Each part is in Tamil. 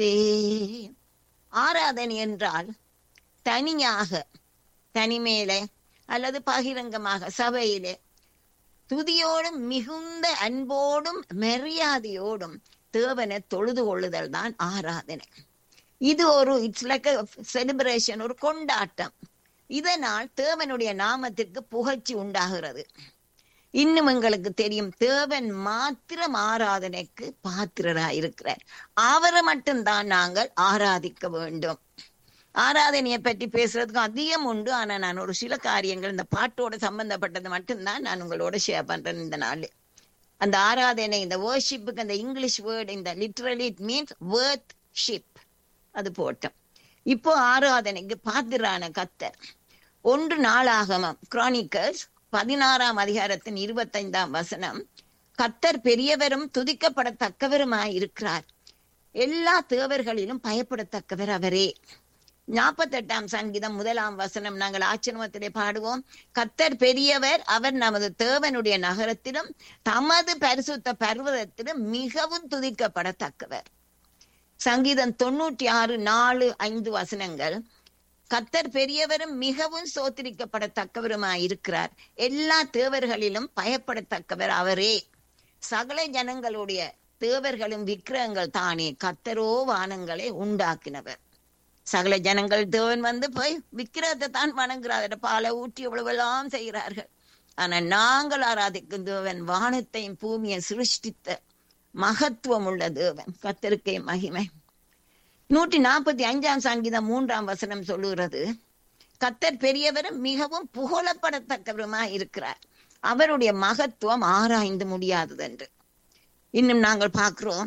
ஆராதனை என்றால் தனியாக தனிமேலே அல்லது பகிரங்கமாக சபையிலே துதியோடும் மிகுந்த அன்போடும் மரியாதையோடும் தேவனை தொழுது கொள்ளுதல் தான் ஆராதனை இது ஒரு இட்ஸ் லைக் செலிப்ரேஷன் ஒரு கொண்டாட்டம் இதனால் தேவனுடைய நாமத்திற்கு புகழ்ச்சி உண்டாகிறது இன்னும் எங்களுக்கு தெரியும் தேவன் மாத்திரம் ஆராதனைக்கு பாத்திரராய் இருக்கிறார் அவரை மட்டும்தான் நாங்கள் ஆராதிக்க வேண்டும் ஆராதனையை பற்றி பேசுறதுக்கு அதிகம் உண்டு ஆனா நான் ஒரு சில காரியங்கள் இந்த பாட்டோட சம்பந்தப்பட்டது மட்டும்தான் நான் உங்களோட ஷேர் பண்றேன் இந்த நாள் அந்த ஆராதனை இந்த வேர்ஷிப்புக்கு அந்த இங்கிலீஷ் வேர்டு இந்த literally it means worth ship அது போட்டோம் இப்போ ஆராதனைக்கு பாத்திரான கத்தர் ஒன்று நாளாகமம் கிரானிக்கல்ஸ் பதினாறாம் அதிகாரத்தின் இருபத்தைந்தாம் வசனம் கத்தர் பெரியவரும் துதிக்கப்படத்தக்கவருமாய் இருக்கிறார் எல்லா தேவர்களிலும் பயப்படத்தக்கவர் அவரே நாற்பத்தெட்டாம் சங்கீதம் முதலாம் வசனம் நாங்கள் ஆச்சிரமத்திலே பாடுவோம் கத்தர் பெரியவர் அவர் நமது தேவனுடைய நகரத்திலும் தமது பரிசுத்த பர்வதத்திலும் மிகவும் துதிக்கப்படத்தக்கவர் சங்கீதம் தொண்ணூற்றி ஆறு நாலு ஐந்து வசனங்கள் கத்தர் பெரியவரும் மிகவும் சோத்திரிக்கப்படத்தக்கவருமாய் இருக்கிறார் எல்லா தேவர்களிலும் பயப்படத்தக்கவர் அவரே சகல ஜனங்களுடைய தேவர்களும் விக்கிரகங்கள் தானே கத்தரோ வானங்களை உண்டாக்கினவர் சகல ஜனங்கள் தேவன் வந்து போய் விக்கிரகத்தை தான் வணங்குறார் பாலை ஊற்றி எவ்வளவெல்லாம் செய்கிறார்கள் ஆனா நாங்கள் ஆராதிக்கும் தேவன் வானத்தையும் பூமியை சிருஷ்டித்த மகத்துவம் உள்ள தேவன் கத்தருக்கே மகிமை நூற்றி நாற்பத்தி அஞ்சாம் சங்கீதம் மூன்றாம் வசனம் சொல்லுகிறது கத்தர் பெரியவரும் மிகவும் புகழப்படத்தக்கவருமா இருக்கிறார் அவருடைய மகத்துவம் ஆராய்ந்து முடியாதது என்று இன்னும் நாங்கள் பார்க்கிறோம்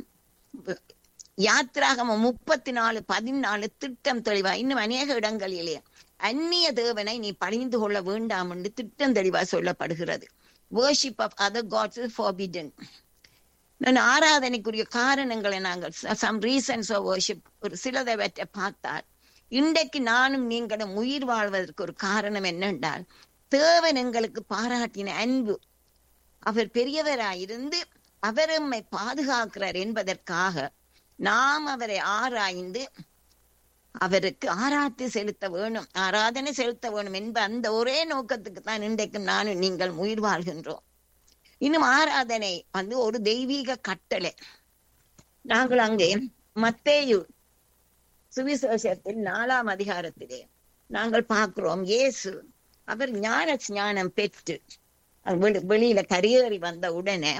யாத்திராகம முப்பத்தி நாலு பதினாலு திட்டம் தெளிவா இன்னும் அநேக இடங்களிலே அந்நிய தேவனை நீ பணிந்து கொள்ள வேண்டாம் என்று திட்டம் தெளிவா சொல்லப்படுகிறது worship of other gods forbidden நான் ஆராதனைக்குரிய காரணங்களை நாங்கள் சம் ரீசன்ஸ் ஆஃப் வர்ஷிப் ஒரு சிலதை பற்றி பார்த்தால் இன்றைக்கு நானும் நீங்களும் உயிர் வாழ்வதற்கு ஒரு காரணம் என்னென்றால் தேவன் எங்களுக்கு பாராட்டின அன்பு அவர் பெரியவராயிருந்து அவர் எம்மை பாதுகாக்கிறார் என்பதற்காக நாம் அவரை ஆராய்ந்து அவருக்கு ஆராய்ச்சி செலுத்த வேணும் ஆராதனை செலுத்த வேணும் என்ப அந்த ஒரே நோக்கத்துக்கு தான் இன்றைக்கும் நானும் நீங்கள் உயிர் வாழ்கின்றோம் இன்னும் ஆராதனை வந்து ஒரு தெய்வீக கட்டளை நாங்கள் அங்கே மத்தேயு சுவிசேஷத்தில் நாலாம் அதிகாரத்திலே நாங்கள் பார்க்கிறோம் இயேசு அவர் ஞான ஞானம் பெற்று வெளியில கரியேறி வந்த உடனே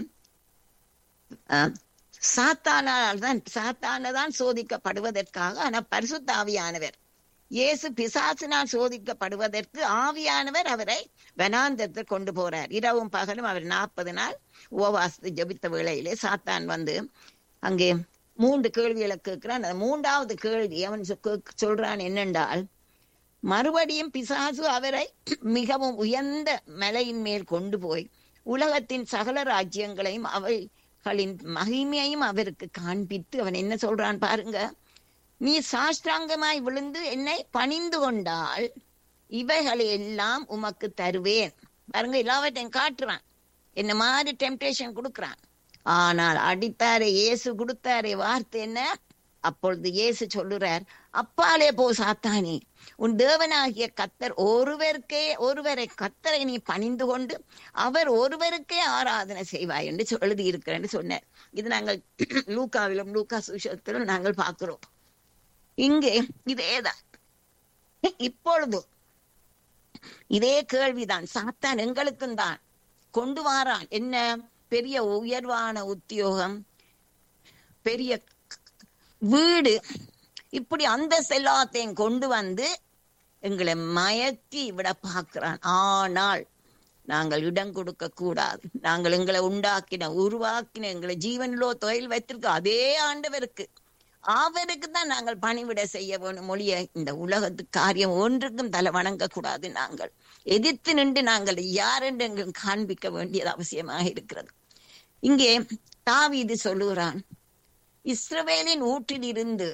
சாத்தானால் தான் சாத்தானதான் சோதிக்கப்படுவதற்காக ஆனா பரிசுத்த ஆவியானவர் இயேசு பிசாசினால் சோதிக்கப்படுவதற்கு ஆவியானவர் அவரை வனாந்தத்தை கொண்டு போறார் இரவும் பகலும் அவர் நாற்பது நாள் உபவாசத்து ஜபித்த வேளையிலே சாத்தான் வந்து அங்கே மூன்று கேள்விகளை கேட்கிறான் அந்த மூன்றாவது கேள்வி அவன் சொல்றான் என்னென்றால் மறுபடியும் பிசாசு அவரை மிகவும் உயர்ந்த மலையின் மேல் கொண்டு போய் உலகத்தின் சகல ராஜ்யங்களையும் அவைகளின் மகிமையையும் அவருக்கு காண்பித்து அவன் என்ன சொல்றான் பாருங்க நீ சாஷ்டாங்கமாய் விழுந்து என்னை பணிந்து கொண்டால் இவைகளை எல்லாம் உமக்கு தருவேன் பாருங்க எல்லாவற்றையும் காட்டுறான் என்ன மாதிரி டெம்டேஷன் கொடுக்குறான் ஆனால் அடித்தாரே இயேசு கொடுத்தாரே வார்த்தை என்ன அப்பொழுது இயேசு சொல்லுறார் அப்பாலே போ சாத்தானே உன் தேவனாகிய கத்தர் ஒருவருக்கே ஒருவரை கத்தரை நீ பணிந்து கொண்டு அவர் ஒருவருக்கே ஆராதனை செய்வாய் என்று எழுதி இருக்கிறேன்னு சொன்னார் இது நாங்கள் லூக்காவிலும் லூக்கா சுஷத்திலும் நாங்கள் பார்க்கிறோம் இங்கே இதேதான் இப்பொழுது இதே கேள்விதான் சாத்தான் எங்களுக்கும் தான் கொண்டு வாரான் என்ன பெரிய உயர்வான உத்தியோகம் பெரிய வீடு இப்படி அந்த செல்லாத்தையும் கொண்டு வந்து எங்களை மயக்கி விட பார்க்கிறான் ஆனால் நாங்கள் இடம் கொடுக்க கூடாது நாங்கள் எங்களை உண்டாக்கின உருவாக்கின எங்களை ஜீவனிலோ தொழில் வைத்திருக்க அதே ஆண்டவருக்கு அவருக்கு தான் நாங்கள் பணிவிட செய்ய வேணும் மொழிய இந்த உலகத்து காரியம் ஒன்றுக்கும் தலை வணங்க கூடாது நாங்கள் எதிர்த்து நின்று நாங்கள் யாரென்று எங்களுக்கு காண்பிக்க வேண்டியது அவசியமாக இருக்கிறது இங்கே தாவீது சொல்லுகிறான் இஸ்ரவேலின் ஊற்றில் இருந்து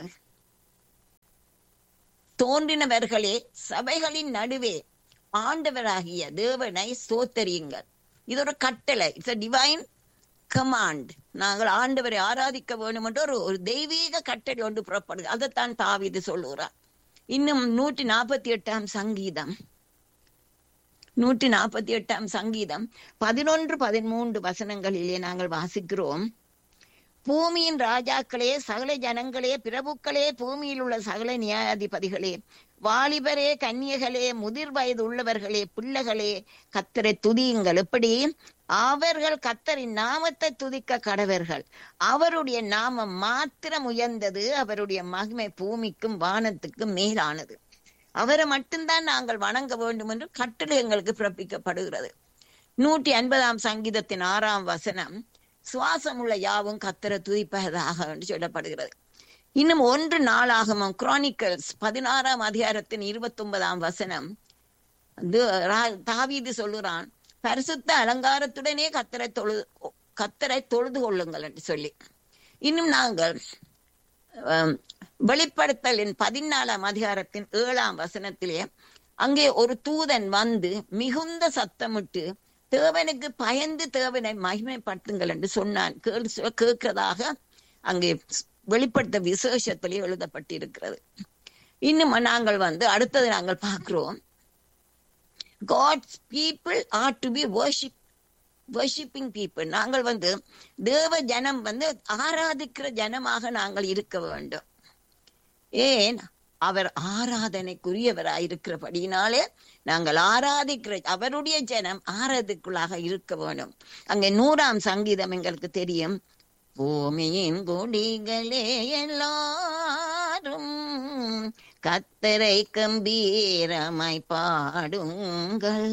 தோன்றினவர்களே சபைகளின் நடுவே ஆண்டவராகிய தேவனை சோத்தரியுங்கள் இது ஒரு கட்டளை இட்ஸ் டிவைன் கமாண்ட் நாங்கள் ஆண்டவரை ஆராதிக்க வேண்டும் என்று ஒரு ஒரு தெய்வீக கட்டளை ஒன்று புறப்படுது அதைத்தான் தாவீது சொல்லுகிறார் இன்னும் நூற்றி நாற்பத்தி எட்டாம் சங்கீதம் நூற்றி நாற்பத்தி எட்டாம் சங்கீதம் பதினொன்று பதிமூன்று வசனங்களிலே நாங்கள் வாசிக்கிறோம் பூமியின் ராஜாக்களே சகல ஜனங்களே பிரபுக்களே பூமியில் உள்ள சகல நியாயாதிபதிகளே வாலிபரே கன்னியகளே முதிர் வயது உள்ளவர்களே பிள்ளைகளே கத்தரை துதியுங்கள் எப்படி அவர்கள் கத்தரின் நாமத்தை துதிக்க கடவர்கள் அவருடைய நாமம் மாத்திரம் உயர்ந்தது அவருடைய மகிமை பூமிக்கும் வானத்துக்கும் மேலானது அவரை மட்டும்தான் நாங்கள் வணங்க வேண்டும் என்று கட்டளை எங்களுக்கு பிறப்பிக்கப்படுகிறது நூற்றி ஐம்பதாம் சங்கீதத்தின் ஆறாம் வசனம் சுவாசமுள்ள யாவும் கத்தரை துதிப்பதாக என்று சொல்லப்படுகிறது இன்னும் ஒன்று நாளாகமம் குரானிக்கல்ஸ் பதினாறாம் அதிகாரத்தின் இருபத்தி ஒன்பதாம் வசனம் தாவீது சொல்லுறான் பரிசுத்த அலங்காரத்துடனே கத்தரை தொழு கத்தரை தொழுது கொள்ளுங்கள் என்று சொல்லி இன்னும் நாங்கள் வெளிப்படுத்தலின் பதினாலாம் அதிகாரத்தின் ஏழாம் வசனத்திலே அங்கே ஒரு தூதன் வந்து மிகுந்த சத்தமிட்டு தேவனுக்கு பயந்து தேவனை மகிமைப்படுத்துங்கள் என்று சொன்னான் கேட்கிறதாக அங்கே வெளிப்படுத்த விசேஷத்திலே எழுதப்பட்டிருக்கிறது இன்னும் நாங்கள் வந்து அடுத்தது நாங்கள் பார்க்கிறோம் gods people are to be worship worshipping people நாங்கள் வந்து தேவ ஜனம் வந்து ஆராதிக்கிற ஜனமாக நாங்கள் இருக்க வேண்டும் ஏன் அவர் ஆராதனைக்குரியவராயிருக்கிறபடினாலே நாங்கள் ஆராதிக்கிற அவருடைய ஜனம் ஆராதிக்குள்ளாக இருக்க வேண்டும் அங்கே நூறாம் சங்கீதம் எங்களுக்கு தெரியும் பூமியின் கொடிகளே எல்லாரும் கத்தரை கம்பீரமாய் பாடுங்கள்